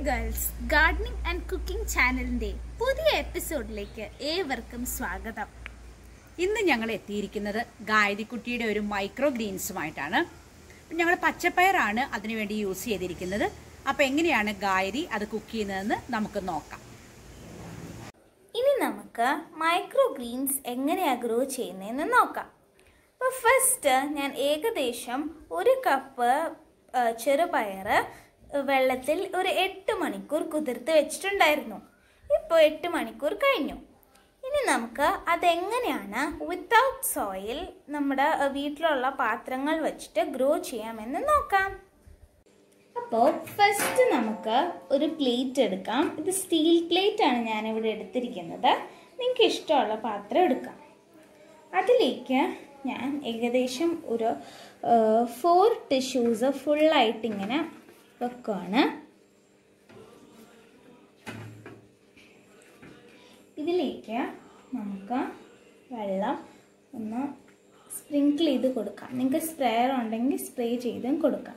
girls gardening and cooking ചാനലിന്റെ പുതിയ എപ്പിസോഡിലേക്ക് ഏവർക്കും സ്വാഗതം ഇന്ന് ഞങ്ങൾ എത്തിയിരിക്കുന്നത് ഗായതിക്കുട്ടിയുടെ ഒരു മൈക്രോ ഗ്രീൻസുമായിട്ടാണ് ഞങ്ങൾ പച്ചപ്പയറാണ് അതിനുവേണ്ടി യൂസ് ചെയ്തിരിക്കുന്നത് അപ്പോൾ എങ്ങനെയാണ് ഗായരി അത് കുക്ക് ചെയ്യുന്നതെന്ന് നമുക്ക് നോക്കാം ഇനി നമുക്ക് മൈക്രോ ഗ്രീൻസ് എങ്ങനെയാ ഗ്രോ ചെയ്യുന്നതെന്ന് നോക്കാം അപ്പോൾ ഫസ്റ്റ് ഞാൻ ഏകദേശം ഒരു കപ്പ് ആ, ചെറുപയർ വെള്ളത്തിൽ ഒരു എട്ട് മണിക്കൂർ കുതിർത്ത് വെച്ചിട്ടുണ്ടായിരുന്നു ഇപ്പോൾ എട്ട് മണിക്കൂർ കഴിഞ്ഞു ഇനി നമുക്ക് അതെങ്ങനെയാണ് വിത്തൗട്ട് സോയിൽ നമ്മുടെ ആ, വീട്ടിലുള്ള പാത്രങ്ങൾ വെച്ചിട്ട് ഗ്രോ ചെയ്യാമെന്ന് നോക്കാം അപ്പോൾ ഫസ്റ്റ് നമുക്ക് ഒരു പ്ലേറ്റ് എടുക്കാം ഇത് സ്റ്റീൽ പ്ലേറ്റ് ആണ് ഞാനിവിടെ എടുത്തിരിക്കുന്നത് നിങ്ങൾക്ക് ഇഷ്ടമുള്ള പാത്രം എടുക്കാം അതിലേക്ക് ഞാൻ ഏകദേശം ഒരു ഫോർ ടിഷ്യൂസ് ഫുള്ളായിട്ട് ഇങ്ങനെ വെക്കുവാണ് ഇതിലേക്ക് നമുക്ക് വെള്ളം ഒന്ന് സ്പ്രിങ്കിൾ ചെയ്ത് കൊടുക്കാം നിങ്ങൾക്ക് സ്പ്രേയർ ഉണ്ടെങ്കിൽ സ്പ്രേ ചെയ്തും കൊടുക്കാം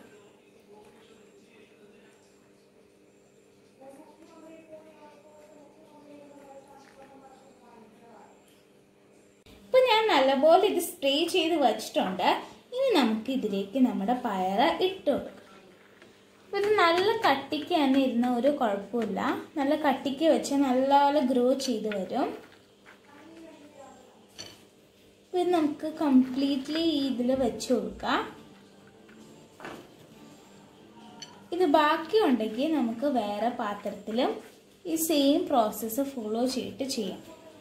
ഇപ്പൊ ഞാൻ നല്ലപോലെ ഇത് സ്പ്രേ ചെയ്ത് വെച്ചിട്ടുണ്ട് ഇനി നമുക്ക് ഇതിലേക്ക് നമ്മുടെ പയറ് ഇട്ട് കൊടുക്കാം അപ്പൊ ഇത് നല്ല കട്ടിക്ക് തന്നെ ഇരുന്ന ഒരു കുഴപ്പമില്ല നല്ല കട്ടിക്ക് വെച്ച് നല്ലപോലെ ഗ്രോ ചെയ്ത് വരും അപ്പൊ ഇത് നമുക്ക് കംപ്ലീറ്റ്ലി ഇതിൽ വെച്ച് കൊടുക്കാം ഇത് ബാക്കിയുണ്ടെങ്കിൽ നമുക്ക് വേറെ പാത്രത്തിലും ഈ സെയിം പ്രോസസ്സ് ഫോളോ ചെയ്തിട്ട് ചെയ്യാം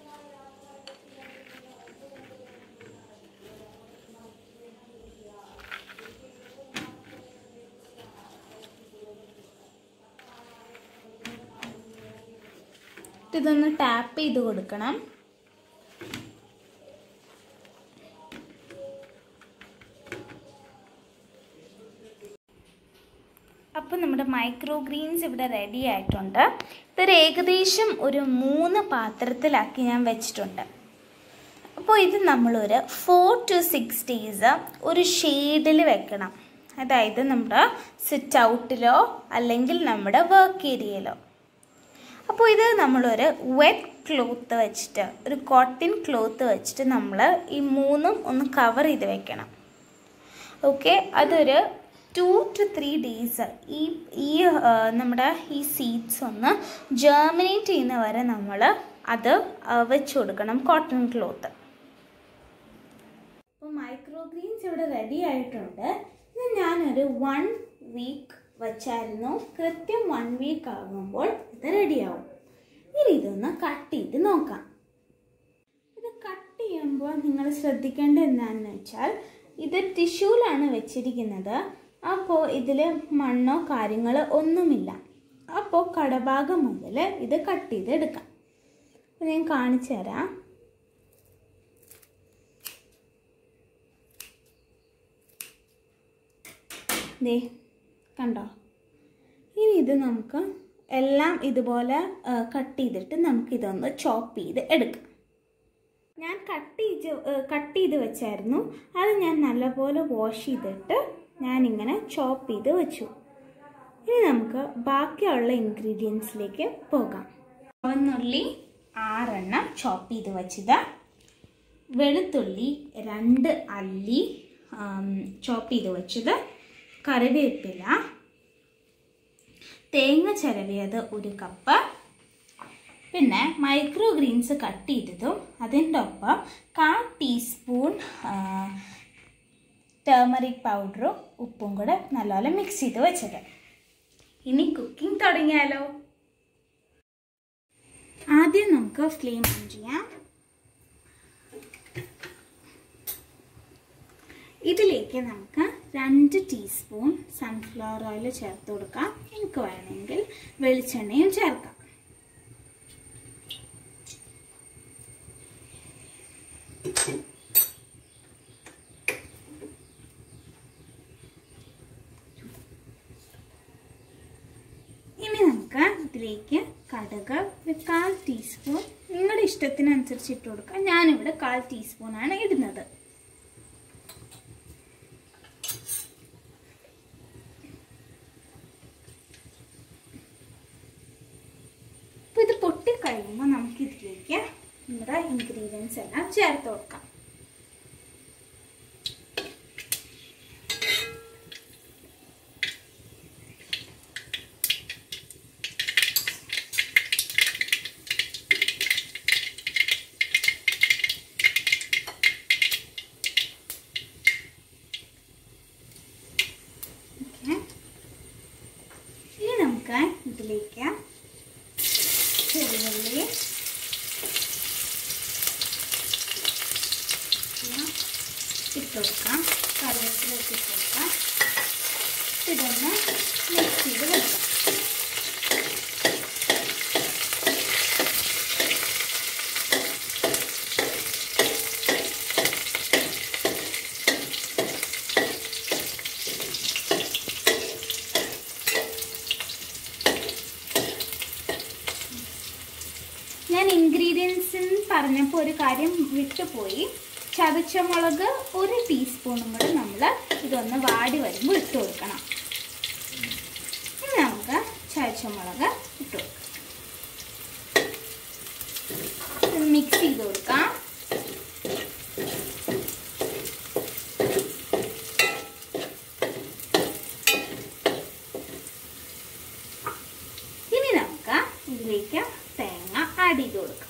ഇതൊന്ന് ടാപ്പ് ചെയ്ത് കൊടുക്കണം അപ്പോൾ നമ്മുടെ മൈക്രോ ഗ്രീൻസ് ഇവിടെ റെഡി ആയിട്ടുണ്ട് ഇതൊരു ഏകദേശം ഒരു മൂന്ന് പാത്രത്തിലാക്കി ഞാൻ വെച്ചിട്ടുണ്ട് അപ്പോൾ ഇത് നമ്മളൊരു ഫോർ ടു സിക്സ് ഡേയ്സ് ഒരു ഷെയ്ഡിൽ വെക്കണം അതായത് നമ്മുടെ സിറ്റ് ഔട്ടിലോ അല്ലെങ്കിൽ നമ്മുടെ വർക്ക് ഏരിയയിലോ അപ്പോൾ ഇത് നമ്മളൊരു വെറ്റ് ക്ലോത്ത് വെച്ചിട്ട് ഒരു കോട്ടൺ ക്ലോത്ത് വെച്ചിട്ട് നമ്മൾ ഈ മൂന്നും ഒന്ന് കവർ ചെയ്ത് വെക്കണം ഓക്കെ അതൊരു ടു ടു ത്രീ ഡേയ്സ് ഈ ഈ ആ, നമ്മുടെ ഈ സീഡ്സ് ഒന്ന് ജേർമിനേറ്റ് ചെയ്യുന്ന വരെ നമ്മൾ അത് ആ, വെച്ച് കൊടുക്കണം കോട്ടൺ ക്ലോത്ത് അപ്പോൾ മൈക്രോ ഗ്രീൻസ് ഇവിടെ റെഡി ആയിട്ടുണ്ട് ഇത് ഞാനൊരു വൺ വീക്ക് വച്ചായിരുന്നു കൃത്യം വൺ വീക്ക് ആകുമ്പോൾ ഇത് റെഡിയാവും ഇനി ഇതൊന്ന് കട്ട് ചെയ്ത് നോക്കാം ഇത് കട്ട് ചെയ്യുമ്പോൾ നിങ്ങൾ ശ്രദ്ധിക്കേണ്ടത് എന്താണെന്ന് വെച്ചാൽ ഇത് ടിഷ്യൂലാണ് വെച്ചിരിക്കുന്നത് അപ്പോൾ ഇതിൽ മണ്ണോ കാര്യങ്ങളോ ഒന്നുമില്ല അപ്പോൾ കടഭാഗം മുതൽ ഇത് കട്ട് ചെയ്ത് എടുക്കാം അപ്പോൾ ഞാൻ കാണിച്ചു തരാം ദേ കണ്ടോ ഇനി ഇത് നമുക്ക് എല്ലാം ഇതുപോലെ കട്ട് ചെയ്തിട്ട് നമുക്കിതൊന്ന് ചോപ്പ് ചെയ്ത് എടുക്കാം ഞാൻ കട്ട് ചെയ്ത് കട്ട് ചെയ്ത് വെച്ചായിരുന്നു അത് ഞാൻ നല്ലപോലെ വാഷ് ചെയ്തിട്ട് ഞാനിങ്ങനെ ചോപ്പ് ചെയ്ത് വെച്ചു ഇനി നമുക്ക് ബാക്കിയുള്ള ഇൻഗ്രീഡിയൻസിലേക്ക് പോകാം ചുവന്നുള്ളി ആറെണ്ണം ചോപ്പ് ചെയ്ത് വെച്ചത് വെളുത്തുള്ളി രണ്ട് അല്ലി ചോപ്പ് ചെയ്ത് വെച്ചത് കറിവേപ്പില തേങ്ങ ചിരവിയത് ഒരു കപ്പ് പിന്നെ മൈക്രോ ഗ്രീൻസ് കട്ട് ചെയ്തതും അതിൻ്റെ ഒപ്പം കാൽ ടീസ്പൂൺ ടേമറിക് പൗഡറും ഉപ്പും കൂടെ നല്ലപോലെ മിക്സ് ചെയ്ത് വെച്ചത് ഇനി കുക്കിംഗ് തുടങ്ങിയാലോ ആദ്യം നമുക്ക് ഫ്ലെയിം ഓൺ ചെയ്യാം ഇതിലേക്ക് നമുക്ക് രണ്ട് ടീസ്പൂൺ സൺഫ്ലവർ ഓയിൽ ചേർത്ത് കൊടുക്കാം എനിക്ക് വേണമെങ്കിൽ വെളിച്ചെണ്ണയും ചേർക്കാം ഇനി നമുക്ക് ഇതിലേക്ക് കടുക് ഒരു കാൽ ടീസ്പൂൺ നിങ്ങളുടെ ഇഷ്ടത്തിനനുസരിച്ച് ഇട്ട് കൊടുക്കാം ഞാനിവിടെ കാൽ ടീസ്പൂൺ ആണ് ഇടുന്നത് പൊട്ടിക്കഴിയുമ്പോൾ നമുക്ക് ഇതിലേക്ക് നമ്മുടെ ഇൻഗ്രീഡിയൻസ് എല്ലാം ചേർത്ത് കൊടുക്കാം ഓക്കെ ഇനി നമുക്ക് ഇതിലേക്ക് ചെറുള്ളി ഇട്ട് കൊടുക്കാം കറിവേപ്പില ഇട്ട് കൊടുക്കാം ഇതൊന്ന് മിക്സ് ചെയ്ത് വെക്കാം ഞാൻ ഇൻഗ്രീഡിയൻസ് പറഞ്ഞപ്പോൾ ഒരു കാര്യം വിട്ടുപോയി ചതച്ച മുളക് ഒരു ടീസ്പൂണും കൂടെ നമ്മൾ ഇതൊന്ന് വാടി വരുമ്പോൾ ഇട്ട് കൊടുക്കണം ഇനി നമുക്ക് ചതച്ച മുളക് ഇട്ട് കൊടുക്കാം മിക്സ് ചെയ്ത് കൊടുക്കാം ഇനി നമുക്ക് ഇതിലേക്ക് തേങ്ങ ആഡ് ചെയ്ത് കൊടുക്കാം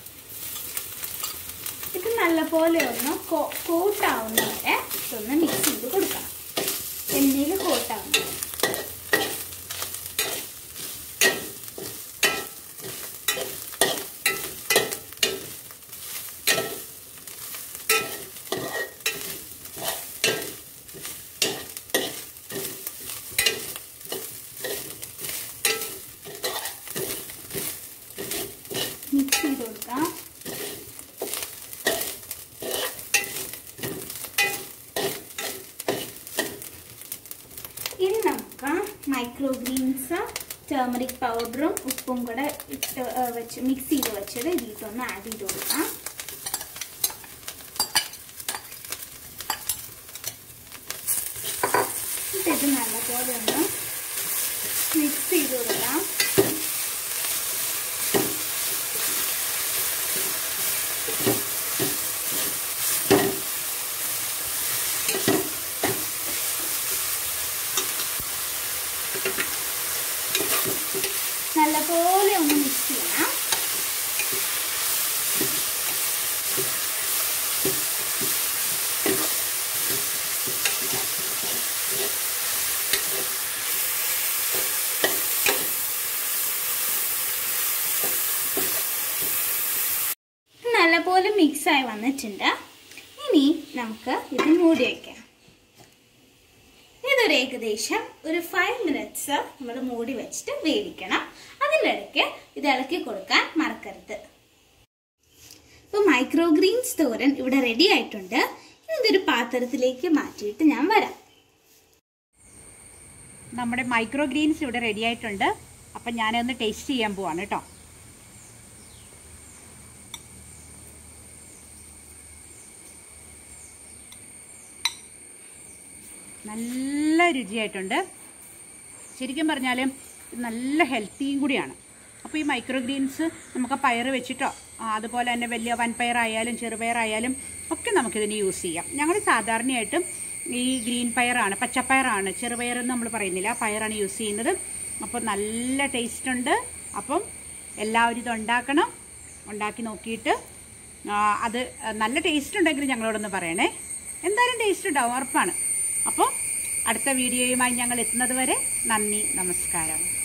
ഇത് നല്ലപോലെ ഒന്ന് കോട്ടാവുന്ന വരെ ഇതൊന്ന് മിക്സ് ചെയ്ത് കൊടുക്കണം എണ്ണയിൽ കോട്ടാവുന്ന വരെ മിക്സ് ചെയ്ത് കൊടുക്കാം ഇനി നമുക്ക് മൈക്രോ ഗ്രീൻസ് ടേമറിക് പൗഡറും ഉപ്പും കൂടെ ഇട്ട് ഏ, വെച്ച് മിക്സ് ചെയ്ത് വെച്ചത് ഇതിലേക്കൊന്ന് ആഡ് ചെയ്ത് കൊടുക്കാം എന്നിട്ട് ഇത് നല്ലപോലെ ഒന്ന് മിക്സ് ചെയ്ത് കൊടുക്കാം നല്ലപോലെ ഒന്ന് മിക്സ് ചെയ്യണം നല്ലപോലെ മിക്സായി വന്നിട്ടുണ്ട് ഇനി നമുക്ക് ഇത് മൂടി വയ്ക്കാം ഇതൊരു ഏകദേശം ഒരു ഫൈവ് മിനിറ്റ്സ് നമ്മൾ മൂടി വെച്ചിട്ട് വേവിക്കണം അതിൻ്റെ ഇടയ്ക്ക് ഇത് ഇളക്കി കൊടുക്കാൻ മറക്കരുത് ഇപ്പോൾ മൈക്രോ ഗ്രീൻസ് തോരൻ ഇവിടെ റെഡി ആയിട്ടുണ്ട് ഇനി ഇതൊരു പാത്രത്തിലേക്ക് മാറ്റിയിട്ട് ഞാൻ വരാം നമ്മുടെ മൈക്രോ ഗ്രീൻസ് ഇവിടെ റെഡി ആയിട്ടുണ്ട് അപ്പം ഞാനൊന്ന് ടേസ്റ്റ് ചെയ്യാൻ പോവാണ് കേട്ടോ നല്ല രുചിയായിട്ടുണ്ട് ശരിക്കും പറഞ്ഞാൽ ഇത് നല്ല ഹെൽത്തിയും കൂടിയാണ് അപ്പോൾ ഈ മൈക്രോ ഗ്രീൻസ് നമുക്ക് പയർ വെച്ചിട്ടോ ആ, അതുപോലെ തന്നെ വലിയ വൻപയറായാലും ചെറുപയറായാലും ഒക്കെ നമുക്കിതിന് യൂസ് ചെയ്യാം ഞങ്ങൾ സാധാരണയായിട്ടും ഈ ഗ്രീൻ പയറാണ് പച്ചപ്പയറാണ് ചെറുപയറെന്ന് നമ്മൾ പറയുന്നില്ല ആ പയറാണ് യൂസ് ചെയ്യുന്നത് അപ്പോൾ നല്ല ടേസ്റ്റ് ഉണ്ട് അപ്പം എല്ലാവരും ഇത് ഉണ്ടാക്കണം ഉണ്ടാക്കി നോക്കിയിട്ട് ആ, അത് നല്ല ടേസ്റ്റ് ഉണ്ടെങ്കിൽ ഞങ്ങളോടൊന്ന് പറയണേ എന്തായാലും ടേസ്റ്റ് ഉണ്ടാവും ഉറപ്പാണ് അപ്പോൾ അടുത്ത വീഡിയോയുമായി ഞങ്ങൾ എത്തുന്നത് വരെ നന്ദി നമസ്കാരം